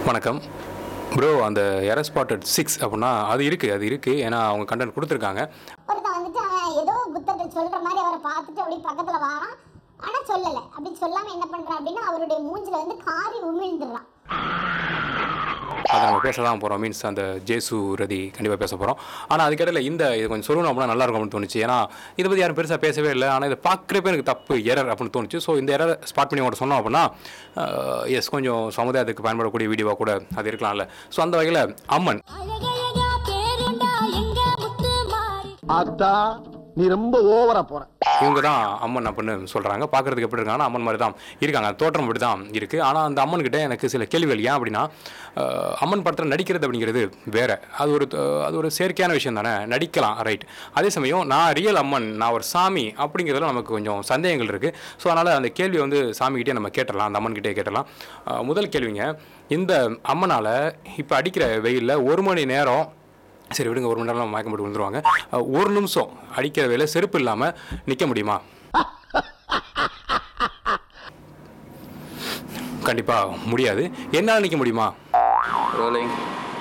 வணக்கம் ப்ரோ அந்த எர spotted six அப்படின்னா அது இருக்குது அது இருக்குது ஏன்னா அவங்க கண்டென்ட் கொடுத்துருக்காங்க ஒருத்தன் வந்துட்டு அவன் ஏதோ புத்தகத்தை சொல்ற மாதிரி அவரை பார்த்துட்டு அப்படியே பக்கத்துல வாரான் ஆனா சொல்லல அப்படி சொல்லாம என்ன பண்றான் அப்படின்னா அவருடைய மூஞ்சில வந்து காரி உமிழ்ந்துடுறான் அதை நம்ம பேச தான் போகிறோம் மீன்ஸ் அந்த ஜேசு ரதி கண்டிப்பாக பேச போகிறோம் ஆனால் அதுக்கிடையில் இந்த இது கொஞ்சம் சொல்லணும் அப்படின்னா நல்லா இருக்கும் அப்படின்னு தோணுச்சு ஏன்னா இதை பற்றி யாரும் பெருசாக பேசவே இல்லை ஆனால் இதை பார்க்குறப்ப எனக்கு தப்பு எரர் அப்படின்னு தோணுச்சு ஸோ இந்த எரர் ஸ்பாட் பண்ணி உங்கள்கிட்ட சொன்னோம் அப்படின்னா எஸ் கொஞ்சம் சமுதாயத்துக்கு பயன்படக்கூடிய வீடியோவாக கூட அது இருக்கலாம்ல ஸோ அந்த வகையில் அம்மன் அழகழகா பேருண்டா எங்க முத்து மாறி அத்தா நீ ரொம்ப ஓவரா போற இவங்க தான் அம்மன் அப்படின்னு சொல்கிறாங்க பார்க்குறதுக்கு எப்படி இருக்காங்கன்னா அம்மன் மாதிரி தான் இருக்காங்க தோற்றம் அப்படி தான் இருக்குது ஆனால் அந்த அம்மன் கிட்ட எனக்கு சில கேள்விகள் ஏன் அப்படின்னா அஹ், அம்மன் படத்தில் நடிக்கிறது அப்படிங்கிறது வேற அது ஒரு அஹ், அது ஒரு செயற்கையான விஷயம் தானே நடிக்கலாம் ரைட் அதே சமயம் நான் ரியல் அம்மன் நான் ஒரு சாமி அப்படிங்கிறதுல நமக்கு கொஞ்சம் சந்தேகங்கள் இருக்குது ஸோ அதனால் அந்த கேள்வியை வந்து சாமிகிட்டே நம்ம கேட்டுடலாம் அந்த அம்மன் கிட்டே கேட்டுடலாம் அஹ், முதல் கேள்விங்க இந்த அம்மனால் இப்போ அடிக்கிற வெயிலில் ஒரு மணி நேரம் சரி விடுங்க ஒரு மணி நேரம் மயக்கம் போட்டு விழுந்துருவாங்க அஹ், ஒரு நிமிஷம் அடிக்கிற வேலை செருப்பு இல்லாமல் நிற்க முடியுமா கண்டிப்பாக முடியாது என்னால் நிற்க முடியுமா ரோலிங்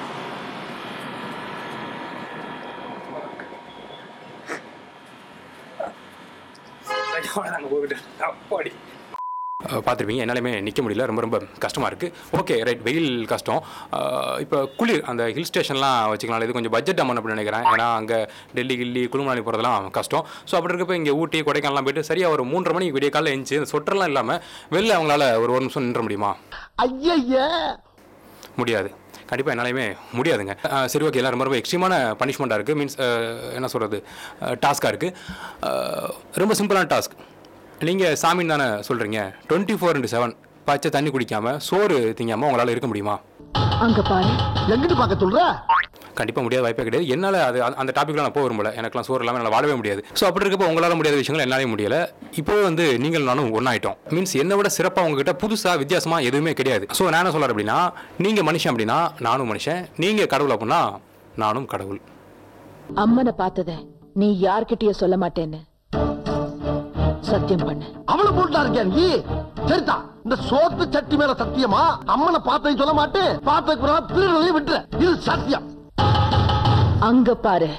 அஹ், பார்த்திருப்பீங்க என்னாலுமே நிற்க முடியல ரொம்ப ரொம்ப கஷ்டமாக இருக்குது ஓகே ரைட் வெயில் கஷ்டம் அஹ், இப்போ குளிர் அந்த ஹில் ஸ்டேஷன்லாம் வச்சுக்கலாம் இது கொஞ்சம் பட்ஜெட் அமௌண்ட் அப்படின்னு நினைக்கிறேன் ஏன்னா அங்கே டெல்லி கில்லி குளுமணாலி போகிறதெல்லாம் கஷ்டம் ஸோ அப்படி இருக்கப்போ இங்கே ஊட்டி கொடைக்கானல்லாம் போயிட்டு சரியாக ஒரு மூன்றரை மணிக்கு விடிய காலையில் எழுந்துச்சு இந்த சொட்டர்லாம் இல்லாமல் வெளில அவங்களால ஒரு ஒரு நிமிஷம் நின்ற முடியுமா ஐயய்ய முடியாது கண்டிப்பாக என்னாலையுமே முடியாதுங்க அஹ் சரி ஓகே எல்லாம் ரொம்ப ரொம்ப எக்ஸ்ட்ரீமான பனிஷ்மெண்ட்டாக இருக்குது மீன்ஸ் என்ன சொல்கிறது டாஸ்க்காக இருக்குது ரொம்ப சிம்பிளான டாஸ்க் நீங்கள் சாமின்னு தானே சொல்கிறீங்க டுவெண்ட்டி ஃபோர் இன்ட்டு செவன் பச்சை தண்ணி குடிக்காமல் சோறு திங்காமல் உங்களால் இருக்க முடியுமா அங்க பாரு எங்கிட்டு பார்க்க சொல்ற கண்டிப்பாக முடியாத வாய்ப்பே கிடையாது என்னால் அது அந்த- அந்த டாப்பிக்லாம் நான் போக விரும்பல எனக்குலாம் சோறு இல்லாமல் என்னால் வாழவே முடியாது ஸோ அப்படி இருக்கப்போ உங்களால் முடியாத விஷயங்கள் என்னாலே முடியல இப்போ வந்து நீங்கள் நானும் ஒன்றாயிட்டோம் மீன்ஸ் என்னை விட சிறப்பாக உங்ககிட்ட புதுசாக வித்தியாசமாக எதுவுமே கிடையாது ஸோ நான் என்ன சொல்கிறேன் அப்படின்னா நீங்கள் மனுஷன் அப்படின்னா நானும் மனுஷன் நீங்கள் கடவுள் அப்படின்னா நானும் கடவுள் அம்மனை பார்த்தத நீ யார்கிட்டயும் சொல்ல மாட்டேன்னு சத்தியம் பண்ணு அவளை போட்டா இருக்கியா நீ சரிதான் இந்த சோத்து சட்டி மேல சத்தியமா அம்மனை பார்த்தேன்னு சொல்ல மாட்டேன் பார்த்ததுக்கு திருநெல்லையும் விட்டுற இது சத்தியம் அங்க பாரு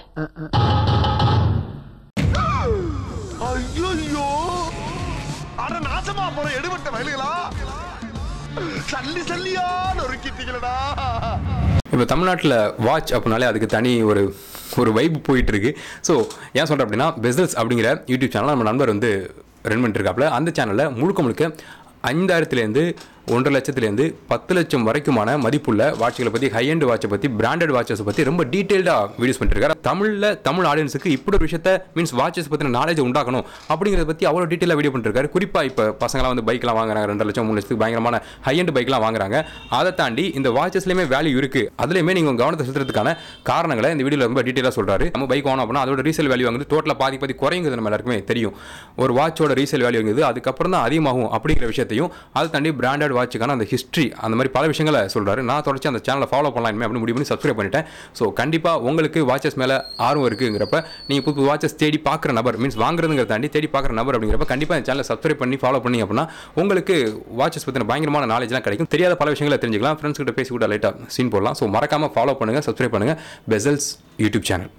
ஐயோ அட நாசமா போற எடுபட்ட வயலுகளா சல்லி சல்லியா நொறுக்கிட்டீங்களடா இப்போ தமிழ்நாட்டில் வாட்ச் அப்படின்னாலே அதுக்கு தனி ஒரு ஒரு வைப் போயிட்டு இருக்கு ஸோ ஏன் சொல்கிறேன் அப்படின்னா பெசல்ஸ் அப்படிங்கிற யூடியூப் சேனல் நம்ம நண்பர் வந்து ரன் பண்ணிட்டு இருக்காப்புல அந்த சேனலில் முழுக்க முழுக்க ஐந்தாயிரத்துலேருந்து ஒன்றரை லட்சத்துலேருந்து பத்து லட்சம் வரைக்குமான மதிப்புள்ள வாட்சுகளை பற்றி ஹை அண்ட் வாட்சை பற்றி பிராண்டட் வாட்சஸ் பற்றி ரொம்ப டீட்டெயில்டாக வீடியோஸ் பண்ணிருக்காரு தமிழில் தமிழ் ஆடியன்ஸுக்கு இப்படி ஒரு விஷயத்த மீன்ஸ் வாட்சஸ் பற்றின நாலேஜ் உண்டாக்கணும் அப்படிங்கிறத பற்றி அவ்வளோ டீட்டெயிலாக வீடியோ பண்ணிருக்காரு குறிப்பாக இப்போ பசங்களாம் வந்து பைக்லாம் வாங்குறாங்க ரெண்டு லட்சம் மூணு லட்சத்துக்கு பயங்கரமான ஹை அண்ட் பைக்லாம் வாங்குறாங்க அதை தாண்டி இந்த வாட்சஸ்லையுமே வேல்யூ இருக்குது அதுலேயுமே நீங்கள் கவனத்தை செலுத்துறதுக்கான காரணங்களை இந்த வீடியோவில் ரொம்ப டீட்டெயிலாக சொல்கிறாரு நம்ம பைக் வாங்கணும் அப்படின்னா அதோட ரீசேல் வேல்யூ வந்து டோட்டலாக பாதி பாதி குறையுங்கிறது நம்ம எல்லாருக்குமே தெரியும் ஒரு வாட்சோட ரீசேல் வேல்யூ இருக்குது அதுக்கப்புறம் தான் அதிகமாகும் அப்படிங்கிற விஷயத்தையும் அதை தாண்டி பிராண்டட் வாட்சுக்கான அந்த ஹிஸ்ட்ரி அந்த மாதிரி பல விஷயங்களை சொல்கிறாரு நான் தொடர்ச்சி அந்த சேனலை ஃபாலோ பண்ணலாம் இனிமே அப்படின்னு முடிவு பண்ணி சப்ஸ்கிரைப் பண்ணிட்டேன் ஸோ கண்டிப்பாக உங்களுக்கு வாட்சஸ் மேலே ஆர்வம் இருக்குங்கிறப்ப நீங்கள் புது புது வாட்சஸ் தேடி பார்க்குற நபர் மீன்ஸ் வாங்குறதுங்கிறத தாண்டி தேடி பார்க்குற நபர் அப்படிங்கிறப்ப கண்டிப்பாக இந்த சேனலை சப்ஸ்கிரைப் பண்ணி ஃபாலோ பண்ணி அப்படின்னா உங்களுக்கு வாட்சஸ் பற்றின பயங்கரமான நாலேஜ்லாம் கிடைக்கும் தெரியாத பல விஷயங்களை தெரிஞ்சுக்கலாம் ஃப்ரெண்ட்ஸ் கிட்ட பேசி கூட லைட்டாக சீன் போடலாம் ஸோ மறக்காமல் ஃபாலோ பண்ணுங்கள் சப்ஸ்கிரைப் பண்ணுங்கள் பெசல்ஸ் யூடியூப் சேனல்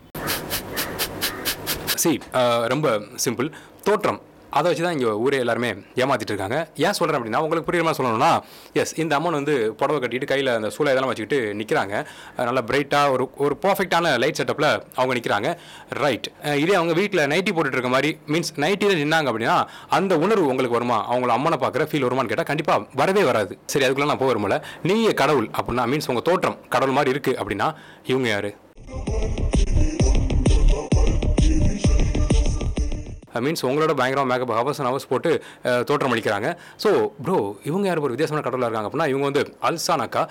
சி ரொம்ப சிம்பிள் தோற்றம் அதை வச்சு தான் இங்கே ஊரே எல்லாருமே ஏமாத்திட்டு இருக்காங்க ஏன் சொல்கிறேன் அப்படின்னா உங்களுக்கு புரியுற மாதிரி சொல்லணும்னா எஸ் இந்த அம்மன் வந்து புடவை கட்டிட்டு கையில் அந்த சூளை இதெல்லாம் வச்சுக்கிட்டு நிற்கிறாங்க நல்லா பிரைட்டாக ஒரு ஒரு பர்ஃபெக்டான லைட் செட்டப்பில் அவங்க நிற்கிறாங்க ரைட் இதே அவங்க வீட்டில் நைட்டி போட்டுட்டு இருக்க மாதிரி மீன்ஸ் நைட்டியில் நின்னாங்க அப்படின்னா அந்த உணர்வு உங்களுக்கு வருமா அவங்கள அம்மனை பார்க்குற ஃபீல் வருமான்னு கேட்டால் கண்டிப்பாக வரவே வராது சரி அதுக்குள்ளே நான் போக வரும்ல நீங்கள் கடவுள் அப்படின்னா மீன்ஸ் உங்கள் தோற்றம் கடவுள் மாதிரி இருக்குது அப்படின்னா இவங்க யார் மீன்ஸ் உங்களோட பயங்கரமாக மேக்கப் ஹவர்ஸ் அண்ட் ஹவர்ஸ் போட்டு அஹ், தோற்றம் அளிக்கிறாங்க ஸோ ப்ரோ இவங்க யார் ஒரு வித்தியாசமான கடவுளாக இருக்காங்க அப்படின்னா இவங்க வந்து அல்சான் அக்கா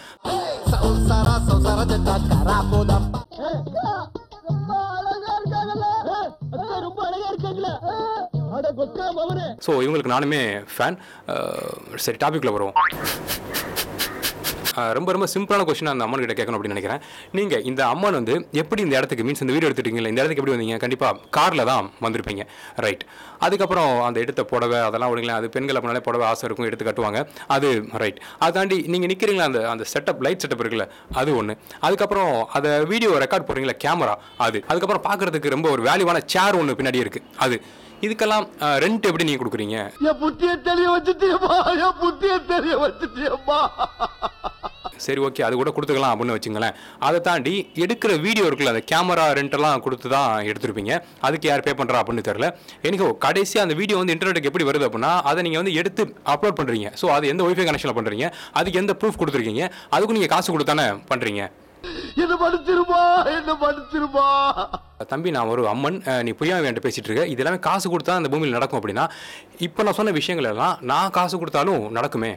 ஸோ இவங்களுக்கு நானுமே ஃபேன் சரி டாபிக்ல வருவோம் அஹ், ரொம்ப ரொம்ப சிம்பிளான கொஸ்டின் அந்த அம்மன் கிட்ட கேட்கணும் அப்படின்னு நினைக்கிறேன் நீங்கள் இந்த அம்மன் வந்து எப்படி இந்த இடத்துக்கு மீன்ஸ் இந்த வீடியோ எடுத்துட்டீங்களா இந்த இடத்துக்கு எப்படி வந்தீங்க கண்டிப்பாக காரில் தான் வந்திருப்பீங்க ரைட் அதுக்கப்புறம் அந்த எடுத்த புடவை அதெல்லாம் விடுங்களேன் அது பெண்கள் அப்படினாலே புடவை ஆசை இருக்கும் எடுத்து கட்டுவாங்க அது ரைட் அதை தாண்டி நீங்கள் நிற்கிறீங்களா அந்த அந்த செட்டப் லைட் செட்டப் இருக்குல்ல அது ஒன்று அதுக்கப்புறம் அதை வீடியோ ரெக்கார்ட் போடுறீங்களா கேமரா அது அதுக்கப்புறம் பார்க்குறதுக்கு ரொம்ப ஒரு வேல்யூவான சேர் ஒன்று பின்னாடி இருக்குது அது இதுக்கெல்லாம் ரெண்ட் எப்படி நீங்கள் கொடுக்குறீங்க என் புத்திய தெரிய வச்சுட்டியம்மா என் புத்திய தெரிய வச்சுட்டியம்மா சரி ஓகே அது கூட கொடுத்துக்கலாம் அப்படின்னு வச்சுங்களேன் அதை தாண்டி எடுக்கிற வீடியோ இருக்குல்ல அந்த கேமரா ரெண்டெல்லாம் கொடுத்து தான் எடுத்திருப்பீங்க அதுக்கு யார் பே பண்ணுறா அப்படின்னு தெரில எனக்கு கடைசியாக அந்த வீடியோ வந்து இன்டர்நெட்டுக்கு எப்படி வருது அப்படின்னா அதை நீங்கள் வந்து எடுத்து அப்லோட் பண்ணுறீங்க ஸோ அது எந்த ஒய்ஃபை கனெக்ஷனில் பண்ணுறீங்க அதுக்கு எந்த ப்ரூஃப் கொடுத்துருக்கீங்க அதுக்கும் நீங்கள் காசு கொடுத்தானே பண்ணுறீங்க என்ன படிச்சிருமா என்ன படிச்சிருமா தம்பி நான் ஒரு அம்மன் அஹ், நீ புரியாம என்கிட்ட பேசிட்டு இருக்க இது எல்லாமே காசு கொடுத்தா அந்த பூமியில் நடக்கும் அப்படின்னா இப்போ நான் சொன்ன விஷயங்கள் எல்லாம் நான் காசு கொடுத்தாலும் நடக்குமே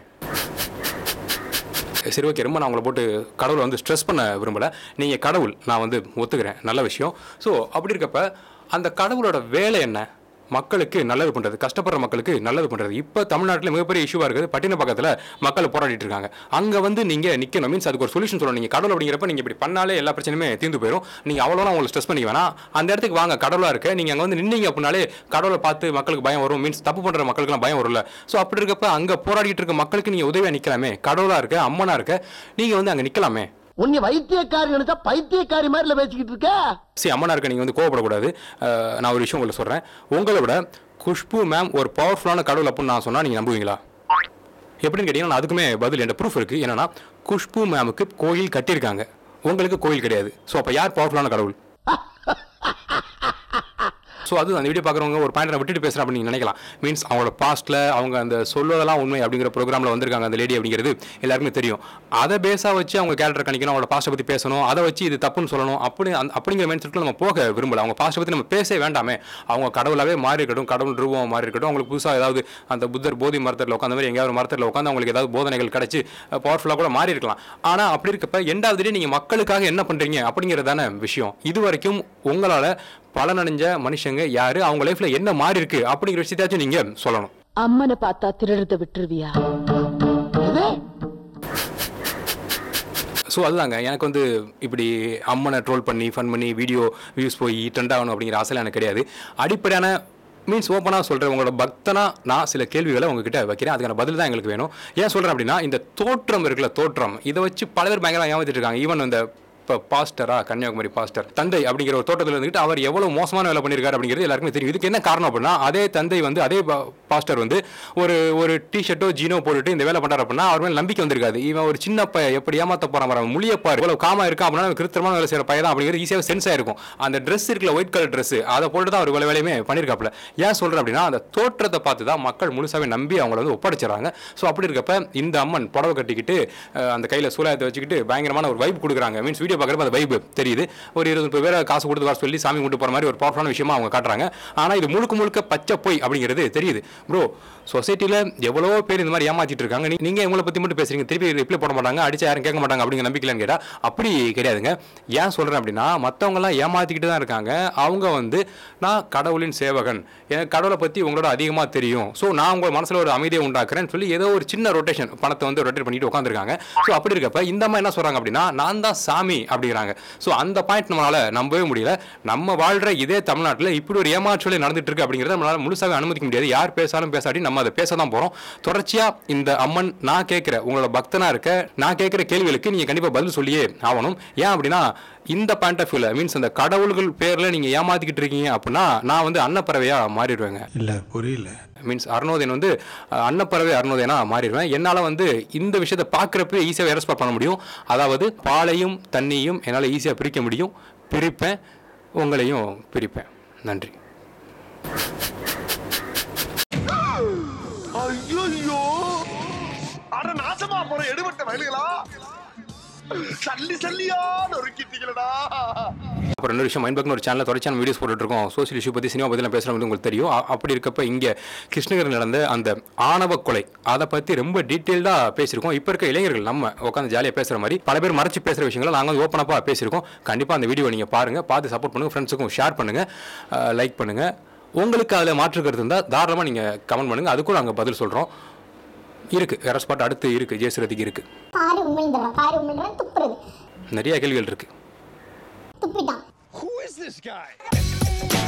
சரி ஓகே ரொம்ப நான் உங்களை போட்டு கடவுளை வந்து ஸ்ட்ரெஸ் பண்ண விரும்பலை நீங்கள் கடவுள் நான் வந்து ஒத்துக்கிறேன் நல்ல விஷயம் ஸோ அப்படி இருக்கப்ப அந்த கடவுளோட வேலை என்ன மக்களுக்கு நல்லது பண்ணுறது கஷ்டப்படுற மக்களுக்கு நல்லது பண்ணுறது இப்போ தமிழ்நாட்டில் மிகப்பெரிய இஷ்யூவாக இருக்குது பட்டின பக்கத்தில் மக்கள் போராடிட்டு இருக்காங்க அங்கே வந்து நீங்கள் நிற்கணும் மீன்ஸ் அதுக்கு ஒரு சொல்யூஷன் சொல்லணும் நீங்கள் கடவுள் அப்படிங்கிறப்ப நீங்கள் இப்படி பண்ணாலே எல்லா பிரச்சனையுமே தீர்ந்து போயிடும் நீங்கள் அவ்வளோலாம் உங்களை ஸ்ட்ரெஸ் பண்ணிக்க வேணாம் அந்த இடத்துக்கு வாங்க கடவுளாக இருக்க நீங்கள் அங்கே வந்து நின்னீங்க அப்படின்னாலே கடவுளை பார்த்து மக்களுக்கு பயம் வரும் மீன்ஸ் தப்பு பண்ணுற மக்களுக்குலாம் பயம் வரும்ல ஸோ அப்படி இருக்கப்ப அங்கே போராடிட்டு இருக்க மக்களுக்கு நீங்கள் உதவியாக நிற்கலாமே கடவுளாக இருக்க அம்மனாக இருக்க நீங்கள் வந்து அங்கே நிற்கலாமே உன்னை வைத்தியக்காரி நினைச்சா பைத்தியக்காரி மாதிரில பேசிக்கிட்டு இருக்க சரி அம்மனா இருக்க நீங்கள் வந்து கோவப்படக்கூடாது அஹ், நான் ஒரு விஷயம் உங்களுக்கு சொல்கிறேன் உங்களை விட குஷ்பு மேம் ஒரு பவர்ஃபுல்லான கடவுள் அப்படின்னு நான் சொன்னால் நீங்கள் நம்புவீங்களா எப்படின்னு கேட்டிங்கன்னா நான் அதுக்குமே பதில் என்ற ப்ரூஃப் இருக்குது என்னன்னா குஷ்பு மேமுக்கு கோயில் கட்டியிருக்காங்க உங்களுக்கு கோயில் கிடையாது ஸோ அப்போ யார் பவர்ஃபுல்லான கடவுள் ஸோ அது அந்த வீடியோ பார்க்குறவங்க ஒரு பாயிண்ட் விட்டுட்டு பேசுகிறேன் அப்படின்னு நீங்க நினைக்கலாம் மீன்ஸ் அவங்களோட பாஸ்ட்டில் அவங்க அந்த சொல்வதெல்லாம் உண்மை அப்படிங்கிற ப்ரோக்ராமில் வந்திருக்காங்க அந்த லேடி அப்படிங்கிறது எல்லாருக்குமே தெரியும் அதை பேஸாக வச்சு அவங்க கேரக்டர் கணிக்கணும் அவங்களோட பாஸ்ட்டை பற்றி பேசணும் அதை வச்சு இது தப்புன்னு சொல்லணும் அப்படி அந்த அப்படிங்கிற மைண்ட் செட்டில் நம்ம போக விரும்பல அவங்க பாஸ்ட்டை பற்றி நம்ம பேசவே வேண்டாமே அவங்க கடவுளாகவே மாறி இருக்கட்டும் கடவுள் ரூபம் மாறி இருக்கட்டும் அவங்களுக்கு புதுசாக ஏதாவது அந்த புத்தர் போதி மரத்தில் உட்காந்த மாதிரி எங்கேயாவது ஒரு மரத்தில் உட்காந்து அவங்களுக்கு ஏதாவது போதனைகள் கிடச்சி பவர்ஃபுல்லாக கூட மாறி இருக்கலாம் ஆனால் அப்படி இருக்கப்ப எண்டாவது நீங்கள் மக்களுக்காக என்ன பண்ணுறீங்க அப்படிங்கிறதான விஷயம் இது வரைக்கும் உங்களால் பலனடைஞ்ச மனுஷங்க யாரு அவங்க லைஃப்ல என்ன மாறி இருக்கு அப்படிங்கிற விஷயத்தாச்சும் நீங்க சொல்லணும் அம்மனை பார்த்தா திருடுறத விட்டுருவியா இது ஸோ அதுதாங்க எனக்கு வந்து இப்படி அம்மனை ட்ரோல் பண்ணி ஃபன் பண்ணி வீடியோ வியூஸ் போய் ட்ரெண்ட் ஆகணும் அப்படிங்கிற ஆசைலாம் எனக்கு கிடையாது அடிப்படையான மீன்ஸ் ஓப்பனாக சொல்கிறேன் உங்களோட பக்தனா நான் சில கேள்விகளை உங்ககிட்ட வைக்கிறேன் அதுக்கான பதில் தான் எங்களுக்கு வேணும் ஏன் சொல்கிறேன் அப்படின்னா இந்த தோற்றம் இருக்குல்ல தோற்றம் இதை வச்சு பல பேர் பயங்கரமாக ஏமாத்திட்டு இருக்காங்க ஈவன் இந்த இப்போ பாஸ்டரா கன்னியாகுமரி பாஸ்டர் தந்தை அப்படிங்கிற ஒரு தோட்டத்தில் இருந்துட்டு அவர் எவ்வளவு மோசமான வேலை பண்ணியிருக்காரு அப்படிங்கிறது எல்லாருக்குமே தெரியும் இதுக்கு என்ன காரணம் அப்படின்னா அதே தந்தை வந்து அதே பா- பாஸ்டர் வந்து ஒரு ஒரு டிஷர்ட்டோ ஜீனோ போட்டுட்டு இந்த வேலை பண்றாரு அப்படின்னா அவர் மேல நம்பிக்கை வந்திருக்காது இவன் ஒரு சின்ன பைய எப்படி ஏமாத்த போறான் பாரு, அவன் முழியப்பாரு இவ்வளவு காமா இருக்கான் அப்படின்னா அவன் கிருத்திரமான வேலை செய்யற பையன் தான் அப்படிங்கிறது ஈஸியாக சென்ஸ் ஆயிருக்கும் அந்த ட்ரெஸ் இருக்குல்ல ஒயிட் கலர் ட்ரெஸ் அதை போட்டு தான் அவர் இவ்வளவு வேலையுமே பண்ணியிருக்காப்ல ஏன் சொல்றேன் அப்படின்னா அந்த தோற்றத்தை பார்த்து தான் மக்கள் முழுசாவே நம்பி அவங்கள வந்து ஒப்படைச்சிடறாங்க ஸோ அப்படி இருக்கப்ப இந்த அம்மன் புடவை கட்டிக்கிட்டு அஹ், அந்த கையில சூலாயத்தை வச்சுக்கிட்டு பயங்கரமான ஒரு வைப் கொடுக்குறாங்க மீன்ஸ் வீடியோ பார்க்குறப்ப அந்த வைப் தெரியுது ஒரு இருபது முப்பது பேரை காசு கொடுத்து வர சொல்லி சாமி கும்பிட்டு போற மாதிரி ஒரு பவர்ஃபுல்லான விஷயமா அவங்க காட்டுறாங்க ஆனா இது முழுக்க முழுக்க பச்சை பொய் அப்படிங்கிறது தெரியுது ப்ரோ சொசைட்டில எவ்வளோ பேர் இந்த மாதிரி ஏமாத்திட்டு இருக்காங்க நீ- நீங்க இவங்களை பத்தி மட்டும் பேசுறீங்க திருப்பி ரிப்ளை போட மாட்டாங்க அடிச்சா யாரும் கேட்க மாட்டாங்க அப்படிங்கிற நம்பிக்கையிலன்னு கேட்டா அப்படி கிடையாதுங்க ஏன் சொல்றேன் அப்படின்னா மத்தவங்க எல்லாம் ஏமாத்திக்கிட்டு தான் இருக்காங்க அவங்க வந்து நான் கடவுளின் சேவகன் எனக்கு கடவுளை பத்தி உங்களோட அதிகமா தெரியும் ஸோ நான் உங்க மனசுல ஒரு அமைதியை உண்டாக்குறேன்னு சொல்லி ஏதோ ஒரு சின்ன ரொட்டேஷன் பணத்தை வந்து ரொட்டேட் பண்ணிட்டு உட்காந்துருக்காங்க ஸோ அப்படி இருக்கப்ப இந்த அம்மா என்ன சொல்றாங்க அப்படின்னா நான் தான் சாமி அப்படிங்கிறாங்க ஸோ அந்த பாயிண்ட் நம்மளால நம்பவே முடியல நம்ம வாழ்ற இதே தமிழ்நாட்டில் இப்படி ஒரு ஏமாற்றலை நடந்துட்டு இருக்கு அப்படிங்கிறத நம்மளால முழுசாக அனுமதிக்க முடியாது யார் பேசாலும் பேசாட்டி நம்ம அதை பேச தான் போறோம் தொடர்ச்சியா இந்த அம்மன் நான் கேட்கிற உங்களோட பக்தனா இருக்க நான் கேட்கிற கேள்விகளுக்கு நீங்க கண்டிப்பா பதில் சொல்லியே ஆகணும் ஏன் அப்படின்னா இந்த பாயிண்ட் ஆஃப் வியூல மீன்ஸ் அந்த கடவுள்கள் பேர்ல நீங்க ஏமாத்திக்கிட்டு இருக்கீங்க அப்படின்னா நான் வந்து அன்னப்பறவையா மாறிடுவேங்க இல்ல புரியல மீன்ஸ் அருணோதயன் வந்து அஹ், அன்னப்பறவை அருணோதயனா மாறிடுவேன் என்னால் வந்து இந்த விஷயத்தை பார்க்குறப்ப ஈஸியாக ரெஸ்பாண்ட் பண்ண முடியும் அதாவது பாலையும் தண்ணியும் என்னால் ஈஸியாக பிரிக்க முடியும் பிரிப்பேன் உங்களையும் பிரிப்பேன் நன்றி ஐயோ அட நாசமா போற எடுபட்ட வயலுகளா சல்லி சல்லியா நொறுக்கிட்டீங்களடா அப்புறம் இன்னொரு விஷயம் மைண்ட் ஒரு சேனலில் தொடர்ச்சியான வீடியோஸ் போட்டுட்டு இருக்கோம் சோசியல் இஷ்யூ பற்றி சினிமா பற்றிலாம் பேசுகிற வந்து உங்களுக்கு தெரியும் அ- அப்படி இருக்கப்ப இங்கே கிருஷ்ணகிரி நடந்த அந்த ஆணவ கொலை அதை பற்றி ரொம்ப டீட்டெயில்டாக பேசியிருக்கோம் இப்போ இருக்க இளைஞர்கள் நம்ம உட்காந்து ஜாலியாக பேசுகிற மாதிரி பல பேர் மறைச்சு பேசுகிற விஷயங்களை நாங்கள் வந்து ஓப்பனப்பாக பேசியிருக்கோம் கண்டிப்பாக அந்த வீடியோ நீங்கள் பாருங்கள் பார்த்து சப்போர்ட் பண்ணுங்கள் ஃப்ரெண்ட்ஸுக்கும் ஷேர் பண்ணுங்கள் லைக் பண்ணுங்கள் உங்களுக்கு அதில் மாற்று கருத்து இருந்தால் தாராளமாக நீங்கள் கமெண்ட் பண்ணுங்கள் அதுக்கும் நாங்கள் பதில் சொல்கிறோம் இருக்கு வேற ஸ்பாட் அடுத்து இருக்கு ஜெயசுரதிக்கு இருக்கு காரி உமிழ்ந்துடுறான் காரி உமிழ்றான் துப்புறது நிறைய கேள்விகள் இருக்கு துப்பிட்டான் Who is this guy?